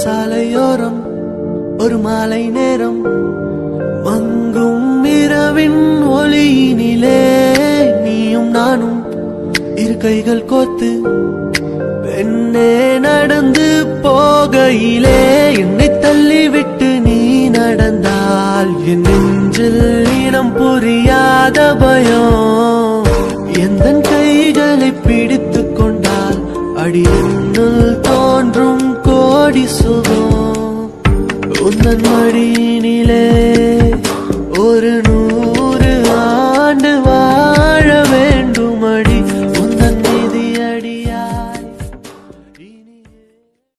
சாலையோரம் ஒரு மாலை நேரம் மங்கும் இரவின் ஒளியினிலே நீயும் நானும் இரு கைகள் கோத்து பெண்ணே நடந்து போகையிலே என்னை தள்ளிவிட்டு நீ நடந்தால் என் நெஞ்சில் இனம் புரியாத பயம் எந்த கைகளை பிடித்து கொண்டால் அடி என்னுள் தோன்றும் கோடி சுகம் உந்தன் மடியினிலே